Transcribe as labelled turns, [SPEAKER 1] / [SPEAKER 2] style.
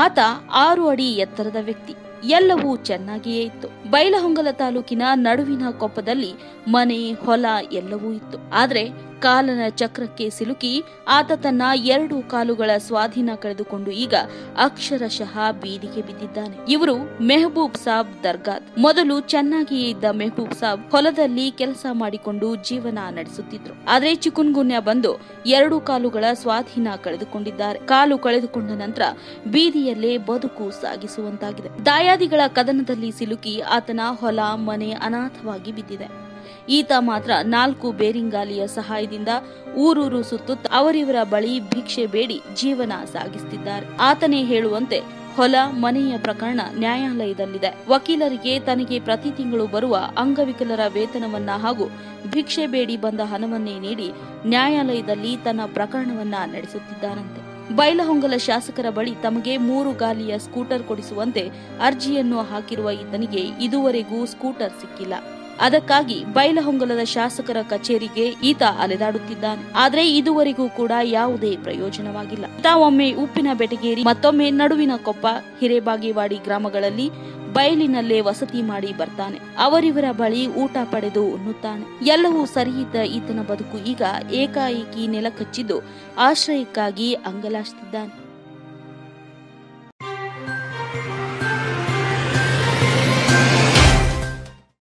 [SPEAKER 1] ಆತ ಆರು ಅಡಿ ಎತ್ತರದ ವ್ಯಕ್ತಿ ಎಲ್ಲವೂ ಚೆನ್ನಾಗಿಯೇ ಇತ್ತು ಬೈಲಹೊಂಗಲ ತಾಲೂಕಿನ ನಡುವಿನ ಕೊಪ್ಪದಲ್ಲಿ ಮನೆ ಹೊಲ ಎಲ್ಲವೂ ಇತ್ತು ಆದ್ರೆ ಕಾಲನ ಚಕ್ರಕ್ಕೆ ಸಿಲುಕಿ ಆತ ತನ್ನ ಎರಡು ಕಾಲುಗಳ ಸ್ವಾಧೀನ ಕಳೆದುಕೊಂಡು ಈಗ ಅಕ್ಷರಶಃ ಬೀದಿಗೆ ಬಿದ್ದಿದ್ದಾನೆ ಇವರು ಮೆಹಬೂಬ್ ಸಾಬ್ ದರ್ಗಾದ್ ಮೊದಲು ಚೆನ್ನಾಗಿಯೇ ಇದ್ದ ಮೆಹಬೂಬ್ ಸಾಬ್ ಹೊಲದಲ್ಲಿ ಕೆಲಸ ಮಾಡಿಕೊಂಡು ಜೀವನ ನಡೆಸುತ್ತಿದ್ರು ಆದ್ರೆ ಚಿಕುನ್ಗುನ್ಯ ಬಂದು ಎರಡು ಕಾಲುಗಳ ಸ್ವಾಧೀನ ಕಳೆದುಕೊಂಡಿದ್ದಾರೆ ಕಾಲು ಕಳೆದುಕೊಂಡ ನಂತರ ಬೀದಿಯಲ್ಲೇ ಬದುಕು ಸಾಗಿಸುವಂತಾಗಿದೆ ದಾಯಾದಿಗಳ ಕದನದಲ್ಲಿ ಸಿಲುಕಿ ಆತನ ಹೊಲ ಮನೆ ಅನಾಥವಾಗಿ ಬಿದ್ದಿದೆ ಈತ ಮಾತ್ರ ನಾಲ್ಕು ಬೇರಿಂಗಾಲಿಯ ಸಹಾಯದಿಂದ ಊರೂರು ಸುತ್ತುತ್ತಾ ಅವರಿವರ ಬಳಿ ಭಿಕ್ಷೆ ಬೇಡಿ ಜೀವನ ಸಾಗಿಸುತ್ತಿದ್ದಾರೆ ಆತನೇ ಹೇಳುವಂತೆ ಹೊಲ ಮನೆಯ ಪ್ರಕರಣ ನ್ಯಾಯಾಲಯದಲ್ಲಿದೆ ವಕೀಲರಿಗೆ ತನಗೆ ಪ್ರತಿ ತಿಂಗಳು ಬರುವ ಅಂಗವಿಕಲರ ವೇತನವನ್ನ ಹಾಗೂ ಭಿಕ್ಷೆ ಬೇಡಿ ಬಂದ ಹಣವನ್ನೇ ನೀಡಿ ನ್ಯಾಯಾಲಯದಲ್ಲಿ ತನ್ನ ಪ್ರಕರಣವನ್ನ ನಡೆಸುತ್ತಿದ್ದಾರಂತೆ ಬೈಲಹೊಂಗಲ ಶಾಸಕರ ಬಳಿ ತಮಗೆ ಮೂರು ಗಾಲಿಯ ಸ್ಕೂಟರ್ ಕೊಡಿಸುವಂತೆ ಅರ್ಜಿಯನ್ನು ಹಾಕಿರುವ ಈತನಿಗೆ ಇದುವರೆಗೂ ಸ್ಕೂಟರ್ ಸಿಕ್ಕಿಲ್ಲ ಅದಕ್ಕಾಗಿ ಬೈಲಹೊಂಗಲದ ಶಾಸಕರ ಕಚೇರಿಗೆ ಈತ ಅಲೆದಾಡುತ್ತಿದ್ದಾನೆ ಆದ್ರೆ ಇದುವರೆಗೂ ಕೂಡ ಯಾವುದೇ ಪ್ರಯೋಜನವಾಗಿಲ್ಲ ಈತ ಒಮ್ಮೆ ಉಪ್ಪಿನ ಬೆಟಗೇರಿ ಮತ್ತೊಮ್ಮೆ ನಡುವಿನ ಕೊಪ್ಪ ಹಿರೇಬಾಗೇವಾಡಿ ಗ್ರಾಮಗಳಲ್ಲಿ ಬಯಲಿನಲ್ಲೇ ವಸತಿ ಮಾಡಿ ಬರ್ತಾನೆ ಅವರಿವರ ಬಳಿ ಊಟ ಪಡೆದು ಉಣ್ಣುತ್ತಾನೆ ಎಲ್ಲವೂ ಸರಿಯಿದ್ದ ಈತನ ಬದುಕು ಈಗ ಏಕಾಏಕಿ ನೆಲಕಚ್ಚಿದ್ದು ಆಶ್ರಯಕ್ಕಾಗಿ ಅಂಗಲಾಚ್ತಿದ್ದಾನೆ